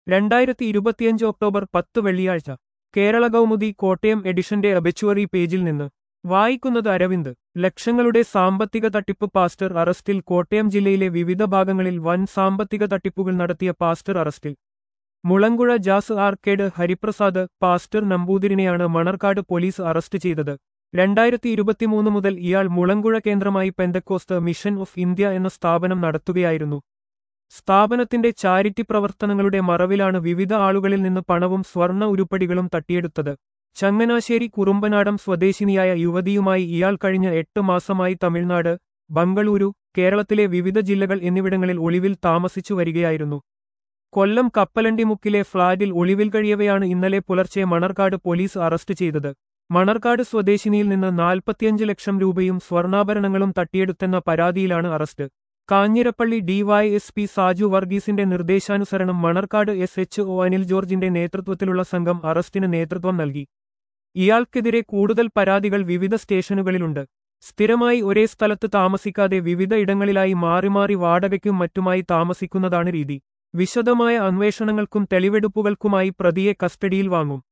രണ്ടായിരത്തി ഇരുപത്തിയഞ്ച് ഒക്ടോബർ പത്ത് വെള്ളിയാഴ്ച കേരള കൗമുദി കോട്ടയം എഡിഷന്റെ അബിച്ചുവറി പേജിൽ നിന്ന് വായിക്കുന്നത് അരവിന്ദ് ലക്ഷങ്ങളുടെ സാമ്പത്തിക തട്ടിപ്പ് പാസ്റ്റർ അറസ്റ്റിൽ കോട്ടയം ജില്ലയിലെ വിവിധ ഭാഗങ്ങളിൽ വൻ സാമ്പത്തിക തട്ടിപ്പുകൾ നടത്തിയ പാസ്റ്റർ അറസ്റ്റിൽ Mulankuzha Jazz Arcade Hariprasad pastor നമ്പൂതിരിനെയാണ് മണർക്കാട് പോലീസ് അറസ്റ്റ് ചെയ്തത് രണ്ടായിരത്തി ഇരുപത്തിമൂന്ന് മുതൽ ഇയാൾ മുളങ്കുഴ കേന്ദ്രമായി പെന്തക്കോസ്ത് മിഷൻ ഓഫ് ഇന്ത്യ എന്ന സ്ഥാപനം നടത്തുകയായിരുന്നു സ്ഥാപനത്തിന്റെ ചാരിറ്റി പ്രവർത്തനങ്ങളുടെ മറവിലാണ് വിവിധ ആളുകളിൽ നിന്ന് പണവും സ്വർണ്ണ ഉരുപ്പടികളും തട്ടിയെടുത്തത് ചങ്ങനാശ്ശേരി കുറുമ്പനാടം സ്വദേശിനിയായ യുവതിയുമായി ഇയാൾ കഴിഞ്ഞ എട്ട് മാസമായി തമിഴ്നാട് ബംഗളൂരു കേരളത്തിലെ വിവിധ ജില്ലകൾ എന്നിവിടങ്ങളിൽ ഒളിവിൽ താമസിച്ചു വരികയായിരുന്നു കൊല്ലം കപ്പലണ്ടിമുക്കിലെ ഫ്ളാറ്റിൽ ഒളിവിൽ കഴിയവെയാണ് ഇന്നലെ പുലർച്ചെ മണർക്കാട് പോലീസ് അറസ്റ്റ് ചെയ്തത് മണർക്കാട് സ്വദേശിനിയിൽ നിന്ന് നാൽപ്പത്തിയഞ്ച് ലക്ഷം രൂപയും സ്വർണ്ണാഭരണങ്ങളും തട്ടിയെടുത്തെന്ന പരാതിയിലാണ് അറസ്റ്റ് കാഞ്ഞിരപ്പള്ളി ഡിവൈഎസ്പി സാജു വർഗീസിന്റെ നിർദ്ദേശാനുസരണം Manarcad S H O Anil ജോർജിന്റെ നേതൃത്വത്തിലുള്ള സംഘം അറസ്റ്റിന് നേതൃത്വം നൽകി ഇയാൾക്കെതിരെ കൂടുതൽ പരാതികൾ വിവിധ സ്റ്റേഷനുകളിലുണ്ട് സ്ഥിരമായി ഒരേ സ്ഥലത്ത് താമസിക്കാതെ വിവിധ ഇടങ്ങളിലായി മാറി മാറി വാടകയ്ക്കും മറ്റുമായി താമസിക്കുന്നതാണ് രീതി വിശദമായ അന്വേഷണങ്ങൾക്കും തെളിവെടുപ്പുകൾക്കുമായി പ്രതിയെ കസ്റ്റഡിയിൽ വാങ്ങും